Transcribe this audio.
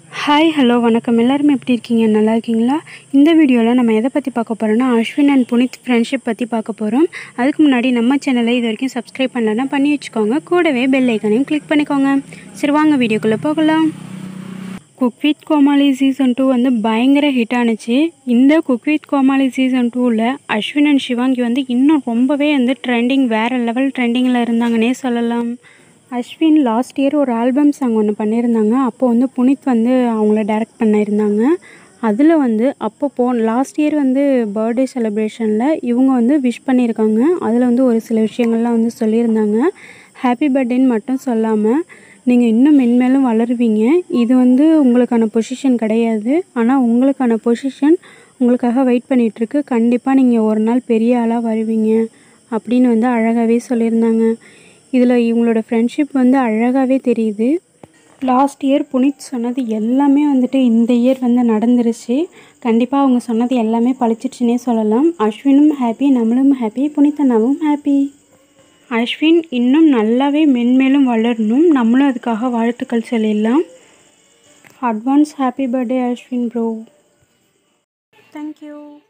hi hello வணக்கம் எல்லாருமே எப்படி இருக்கீங்க நல்லா இருக்கீங்களா இந்த வீடியோவில் நம்ம எதை பற்றி பார்க்க போகிறோம்னா அஸ்வின் அண்ட் புனித் ஃப்ரெண்ட்ஷிப் பற்றி பார்க்க போகிறோம் அதுக்கு முன்னாடி நம்ம சேனலை இது வரைக்கும் சப்ஸ்கிரைப் பண்ணலன்னா பண்ணி வச்சுக்கோங்க கூடவே பெல் ஐக்கனையும் கிளிக் பண்ணிக்கோங்க சரி வாங்க வீடியோக்குள்ளே போகலாம் cook with Komali season two வந்து பயங்கர ஹிட் ஆனுச்சு இந்த குக் வித் கோமாளி சீசன் டூவில் அஸ்வின் அண்ட் சிவாங்கி வந்து இன்னும் ரொம்பவே வந்து ட்ரெண்டிங் வேறு லெவல் ட்ரெண்டிங்கில் இருந்தாங்கன்னே சொல்லலாம் அஸ்வின் லாஸ்ட் இயர் ஒரு ஆல்பம் சாங் ஒன்று பண்ணியிருந்தாங்க அப்போது வந்து புனித் வந்து அவங்கள டைரக்ட் பண்ணியிருந்தாங்க அதில் வந்து அப்போ போ லாஸ்ட் இயர் வந்து பர்த்டே செலிப்ரேஷனில் இவங்க வந்து விஷ் பண்ணியிருக்காங்க அதில் வந்து ஒரு சில விஷயங்கள்லாம் வந்து சொல்லியிருந்தாங்க ஹாப்பி பர்த்டேன்னு மட்டும் சொல்லாமல் நீங்கள் இன்னும் மென்மேலும் வளருவீங்க இது வந்து உங்களுக்கான பொசிஷன் கிடையாது ஆனால் உங்களுக்கான பொசிஷன் உங்களுக்காக வெயிட் பண்ணிகிட்ருக்கு கண்டிப்பாக நீங்கள் ஒரு நாள் பெரிய ஆளாக வருவீங்க அப்படின்னு வந்து அழகாகவே சொல்லியிருந்தாங்க இதில் இவங்களோட ஃப்ரெண்ட்ஷிப் வந்து அழகாகவே தெரியுது லாஸ்ட் இயர் புனித் சொன்னது எல்லாமே வந்துட்டு இந்த இயர் வந்து நடந்துருச்சு கண்டிப்பாக அவங்க சொன்னது எல்லாமே பழிச்சிச்சுன்னே சொல்லலாம் அஸ்வினும் ஹாப்பி நம்மளும் ஹாப்பி புனித் அண்ணாவும் ஹாப்பி அஸ்வின் இன்னும் நல்லாவே மென்மேலும் வளரணும் நம்மளும் அதுக்காக வாழ்த்துக்கள் சொல்லிடலாம் advance happy birthday Ashwin bro thank you